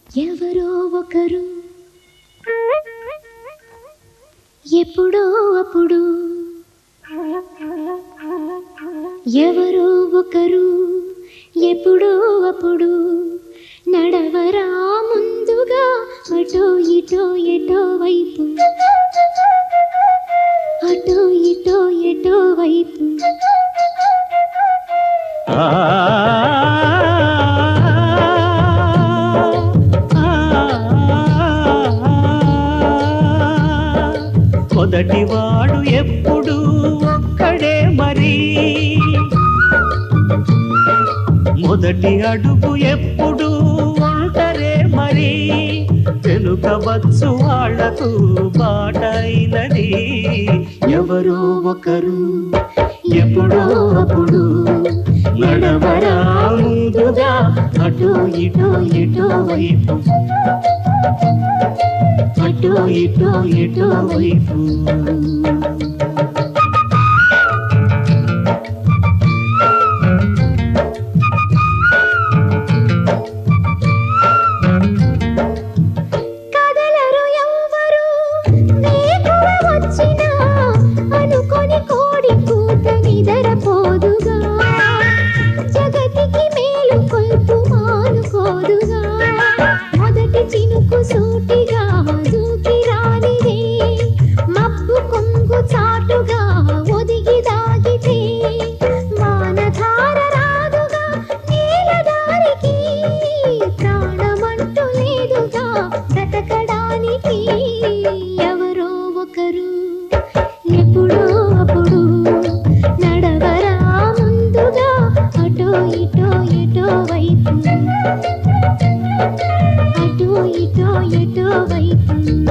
ఎవరో ఒకరు ఎప్పుడో అప్పుడు ఎవరో ఒకరు ఎప్పుడో అప్పుడు నడవరా ముందుగా అటో ఇటో ఎటో వైపు అటో ఇటో ఎటో వైపు మొదటివాడు ఎప్పుడు ఒక్కడే మరి మొదటి అడుగు ఎప్పుడు ఒంటరే మరి వెనుకవచ్చు వాళ్లకు బాటైనది ఎవరో ఒకరు ఎప్పుడో అప్పుడు నడవరా ముందుగా అటో ఇటో ఎటో వైపు అటో ఇటో ఎటో వైపు కదలరు ఎవ్వరు వేకువ వచ్చినా అనుకొని కోడి కూత నిదరపోదుగా జగతికి మేలు కొల్పు మానుకోదుగా మొదటి చినుకు సూటిగా దూకి రానిదే మబ్బు కొంగు చాటుగా ఒదిగి దాగితే మానధార రాదుగా నేల దారికి ప్రాణమంటూ లేదుగా బ్రతకడానికి ఎవరో ఒకరు ఎప్పుడో అప్పుడు నడవరా ముందుగా అటో ఇటో ఎటో వైపు అటో ఇటో ఎటో వైపు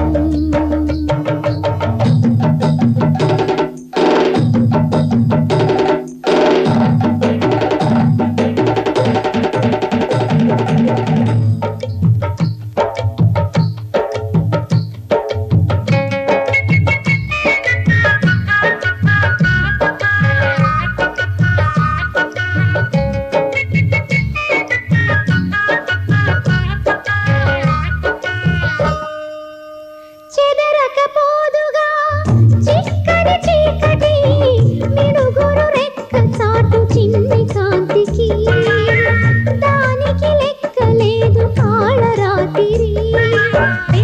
చెదరకపోదుగా చిక్కని చీకటి మిడుగురు రెక్క చాటు చిన్ని కాంతికి దానికి లెక్క లేదు కాళరాతిరి